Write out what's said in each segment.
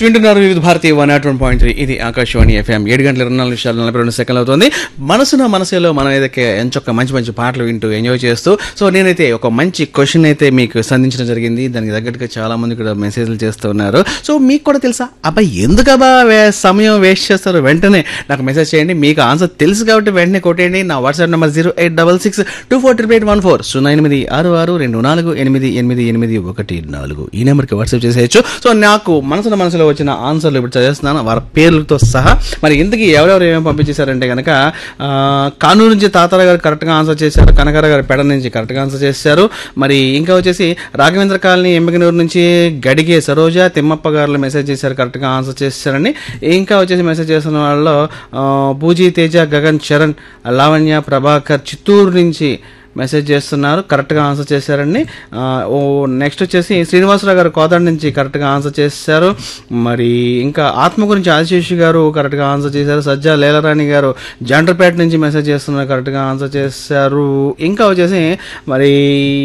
వింటున్నారు Vividh Bharati one nought one point three ఇది Akashvani FM ఏడు గంటల ఇరవై నాలుగు నిమిషాలు నలభై రెండు సెకండ్లు అవుతుంది మనసున మనసులో మనం ఏదైతే ఎంచొక్క మంచి మంచి పాటలు వింటూ ఎంజాయ్ చేస్తూ సో నేనైతే ఒక మంచి క్వశ్చన్ అయితే మీకు సంధించడం జరిగింది దానికి తగ్గట్టుగా చాలా మంది కూడా మెసేజ్లు చేస్తూ ఉన్నారు సో మీకు కూడా తెలుసా అబ్బాయి ఎందుకబ్బా వే సమయం వేస్ట్ చేస్తారు వెంటనే నాకు మెసేజ్ చేయండి మీకు ఆన్సర్ తెలుసు కాబట్టి వెంటనే కొట్టేయండి నా WhatsApp number zero eight double six two four triple eight one four సున్నా ఎనిమిది ఆరు ఆరు రెండు నాలుగు ఎనిమిది ఎనిమిది ఎనిమిది ఒకటి నాలుగు ఈ నెంబర్కి వాట్సాప్ చేసేయచ్చు సో నాకు మనసులో మనసులో వచ్చిన ఆన్సర్లు ఇప్పుడు చదివేస్తున్నాను వారి పేర్లతో సహా మరి ఇంతకీ ఎవరెవరు ఏమేమి పంపించేశారంటే కనుక ఆ, కానూరు నుంచి తాతారావు గారు కరెక్ట్గా ఆన్సర్ చేశారు కనకారావు గారు పెడ నుంచి కరెక్ట్గా ఆన్సర్ చేశారు మరి ఇంకా వచ్చేసి రాఘవేంద్ర కాలనీ ఎంబగనూరు నుంచి గడిగే సరోజ తిమ్మప్ప గారు మెసేజ్ చేశారు కరెక్ట్గా ఆన్సర్ చేశారని ఇంకా వచ్చేసి మెసేజ్ చేసిన వాళ్ళలో ఆ, పూజీ తేజ గగన్ చరణ్ లావణ్య ప్రభాకర్ చిత్తూరు నుంచి మెసేజ్ చేస్తున్నారు కరెక్ట్గా ఆన్సర్ చేశారండి ఆ, ఓ నెక్స్ట్ వచ్చేసి శ్రీనివాసరావు గారు కోదాడ నుంచి కరెక్ట్గా ఆన్సర్ చేశారు మరి ఇంకా ఆత్మ గురించి ఆశీష్ గారు కరెక్ట్గా ఆన్సర్ చేశారు సజ్జా లేలరాణి గారు జండ్రపేట నుంచి మెసేజ్ చేస్తున్నారు కరెక్ట్గా ఆన్సర్ చేశారు ఇంకా వచ్చేసి మరి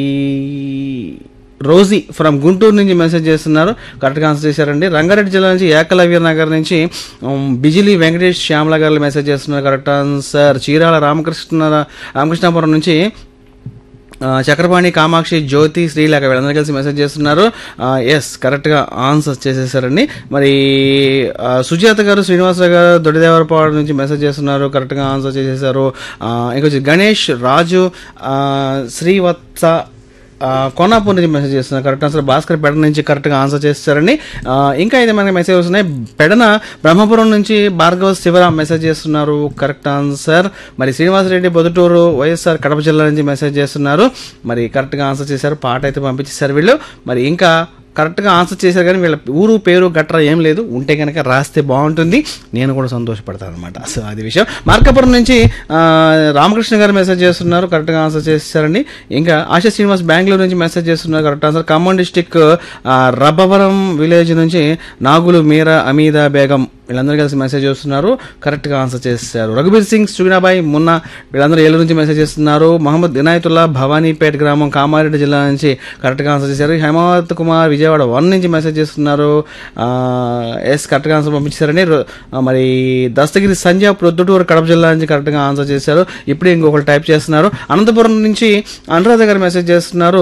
రోజీ ఫ్రమ్ గుంటూరు నుంచి మెసేజ్ చేస్తున్నారు కరెక్ట్గా ఆన్సర్ చేశారండి రంగారెడ్డి జిల్లా నుంచి ఏకలవ్య నగర్ నుంచి ఉమ్, బిజిలీ వెంకటేష్ శ్యామల గారు మెసేజ్ చేస్తున్నారు కరెక్ట్ ఆన్సర్ చీరాల రామకృష్ణ రామకృష్ణాపురం నుంచి ఆ, చక్రపాణి కామాక్షి జ్యోతి శ్రీలేఖ వీళ్ళందరూ కలిసి మెసేజ్ చేస్తున్నారు ఎస్ కరెక్ట్గా ఆన్సర్ చేసేసారండి మరి ఆ, సుజాత గారు శ్రీనివాసరావు గారు దొడ్డిదేవరపాడు నుంచి మెసేజ్ చేస్తున్నారు కరెక్ట్గా ఆన్సర్ చేసేసారు ఆ, ఇంకొచ్చి గణేష్ రాజు ఆ, శ్రీవత్స ఆ, కోనాపూర్ నుంచి మెసేజ్ చేస్తున్నారు కరెక్ట్ ఆన్సర్ భాస్కర్ పెడ నుంచి కరెక్ట్గా ఆన్సర్ చేస్తారని ఆ, ఇంకా అయితే మనకి మెసేజ్ వస్తున్నాయి పెడన బ్రహ్మపురం నుంచి భార్గవ శివరాం మెసేజ్ చేస్తున్నారు కరెక్ట్ ఆన్సర్ మరి శ్రీనివాసరెడ్డి బొదుటూరు వైఎస్ఆర్ కడప జిల్లా నుంచి మెసేజ్ చేస్తున్నారు మరి కరెక్ట్గా ఆన్సర్ చేశారు పాట అయితే పంపించేశారు వీళ్ళు మరి ఇంకా కరెక్ట్గా ఆన్సర్ చేశారు కానీ వీళ్ళ ఊరు పేరు గట్రా ఏం లేదు ఉంటే కనుక రాస్తే బాగుంటుంది నేను కూడా సంతోషపడతాను అనమాట సో అది విషయం మార్కాపురం నుంచి ఆ, రామకృష్ణ గారు మెసేజ్ చేస్తున్నారు కరెక్ట్గా ఆన్సర్ చేశారండి ఇంకా ఆశా శ్రీనివాస్ బెంగళూరు నుంచి మెసేజ్ చేస్తున్నారు correct answer Khammam district Rabbavaram village నుంచి నాగులు మీరా అమీదా బేగం వీళ్ళందరూ కలిసి మెసేజ్ చేస్తున్నారు కరెక్ట్గా ఆన్సర్ చేశారు రఘుబీర్ సింగ్ సుగినాబాయ్ మున్నా వీళ్ళందరూ ఏలూరు నుంచి మెసేజ్ చేస్తున్నారు మహమ్మద్ ఇనాయతుల్లా భవానీపేట్ గ్రామం కామారెడ్డి జిల్లా నుంచి కరెక్ట్గా ఆన్సర్ చేశారు హేమావత్ కుమార్ విజయవాడ వన్ నుంచి మెసేజ్ చేస్తున్నారు ఆ, ఎస్ కరెక్ట్గా ఆన్సర్ పంపించారని రొ- ఆ, మరి దస్తగిరి సంజయ్ ప్రొద్దుటూరు కడప జిల్లా నుంచి కరెక్ట్గా ఆన్సర్ చేశారు ఇప్పుడే ఇంకొకరు టైప్ చేస్తున్నారు అనంతపురం నుంచి అనురాధ గారు మెసేజ్ చేస్తున్నారు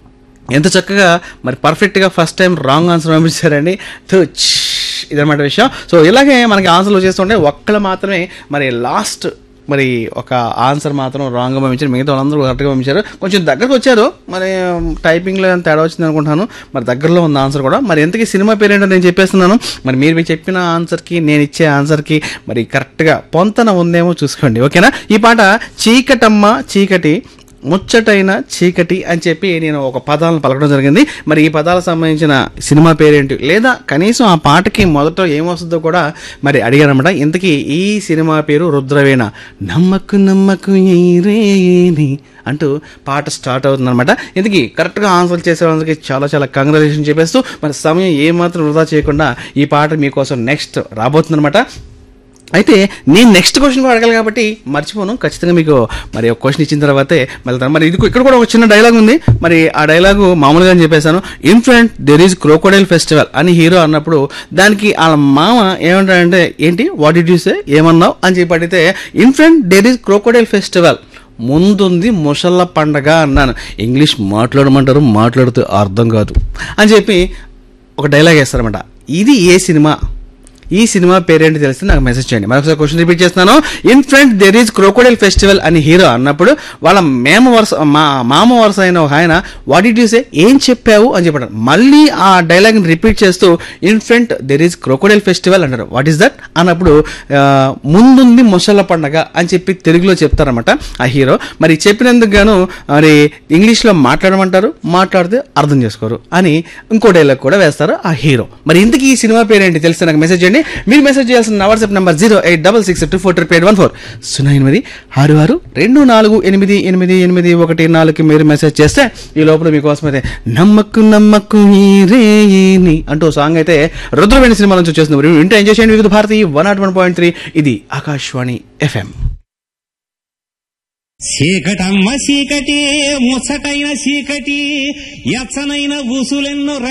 ఎంత చక్కగా మరి పర్ఫెక్ట్గా ఫస్ట్ టైం రాంగ్ ఆన్సర్ పంపించారండి తుచ్ ఇదన్నమాట విషయం సో ఇలాగే మనకి ఆన్సర్లు చేస్తుంటే ఒక్కళ్ళు మాత్రమే మరి లాస్ట్ మరి ఒక ఆన్సర్ మాత్రం రాంగ్గా పంపించారు మిగతా వాళ్ళందరూ కరెక్ట్గా పంపించారు కొంచెం దగ్గరకు వచ్చారు మరి టైపింగ్లో ఏమైనా తేడా వచ్చింది అనుకుంటున్నాను మరి దగ్గరలో ఉంది ఆన్సర్ కూడా మరి ఎంతకీ సినిమా పేరేంటో నేను చెప్పేస్తున్నాను మరి మీరు మీకు చెప్పిన ఆన్సర్కి నేను ఇచ్చే ఆన్సర్కి మరి కరెక్ట్గా పొంతన ఉందేమో చూసుకోండి ఓకేనా ఈ పాట చీకటమ్మ చీకటి ముచ్చటైన చీకటి అని చెప్పి నేను ఒక పదాలను పలకడం జరిగింది మరి ఈ పదాలకు సంబంధించిన సినిమా పేరేంటి లేదా కనీసం ఆ పాటకి మొదట ఏమొస్తుందో కూడా మరి అడిగారనమాట ఇంతకీ ఈ సినిమా పేరు రుద్రవేణ నమ్మకు నమ్మకు ఈ రేని అంటూ పాట స్టార్ట్ అవుతుంది అనమాట ఇంతకీ కరెక్ట్గా ఆన్సర్ చేసే వాళ్ళకి చాలా చాలా కంగ్రాచులేషన్ చెప్పేస్తూ మరి సమయం ఏమాత్రం వృధా చేయకుండా ఈ పాట మీకోసం నెక్స్ట్ రాబోతుందన్నమాట అయితే నేను నెక్స్ట్ క్వశ్చన్ కూడా అడగాలి కాబట్టి మర్చిపోను ఖచ్చితంగా మీకు మరి ఒక క్వశ్చన్ ఇచ్చిన తర్వాతే వెళ్తాను మరి ఇది ఇక్కడ కూడా ఒక చిన్న డైలాగ్ ఉంది మరి ఆ డైలాగు మామూలుగా చెప్పేశాను in front there is crocodile festival అని హీరో అన్నప్పుడు దానికి వాళ్ళ మామ ఏమంటాడంటే ఏంటి వాట్ డిడ్ యూ సే ఏమన్నావు అని చెప్పి అడిగితే in front there is crocodile festival ముందుంది ముసళ్ళ పండగ అన్నాను ఇంగ్లీష్ మాట్లాడమంటారు మాట్లాడితే అర్థం కాదు అని చెప్పి ఒక డైలాగ్ వేస్తారన్నమాట ఇది ఏ సినిమా ఈ సినిమా పేరేంటి తెలిస్తే నాకు మెసేజ్ చేయండి మరొకసారి క్వశ్చన్ రిపీట్ చేస్తున్నాను in front there is crocodile festival అని హీరో అన్నప్పుడు వాళ్ళ మేమ వరుస మా మామ వరుస అయిన ఒక ఆయన వాట్ ఇట్ యూసే ఏం చెప్పావు అని చెప్పాడు మళ్ళీ ఆ డైలాగ్ని రిపీట్ చేస్తూ in front there is crocodile festival అంటారు వాట్ ఈస్ దట్ అన్నప్పుడు ఆ, ముందుంది ముసళ్ళ పండగ అని చెప్పి తెలుగులో చెప్తారన్నమాట ఆ హీరో మరి చెప్పినందుకు గాను మరి ఇంగ్లీష్లో మాట్లాడమంటారు మాట్లాడితే అర్థం చేసుకోరు అని ఇంకో డైలాగ్ కూడా వేస్తారు ఆ హీరో మరి ఇంతకీ ఈ సినిమా పేరేంటి తెలిస్తే నాకు మెసేజ్ చేయండి మీరు మెసేజ్ చేయాల్సిన నా WhatsApp number zero eight double six two four triple eight one four సున్నా ఎనిమిది ఆరు ఆరు రెండు నాలుగు ఎనిమిది ఎనిమిది ఎనిమిది ఒకటి నాలుగుకి మీరు మెసేజ్ చేస్తే ఈ లోపల మీకోసం అయితే నమ్మకు నమ్మకు ఈ రేని అంటూ సాంగ్ అయితే రుద్రవేణి సినిమా నుంచి వచ్చేస్తుంది మరి వింటే ఎంజాయ్ చేయండి Vividh Bharati one nought one point three ఇది ఆకాశవాణి ఎఫ్ఎం చీకటమ్మ చీకటి ముచ్చటైన చీకటి ఎచ్చనైన ఊసులెన్నో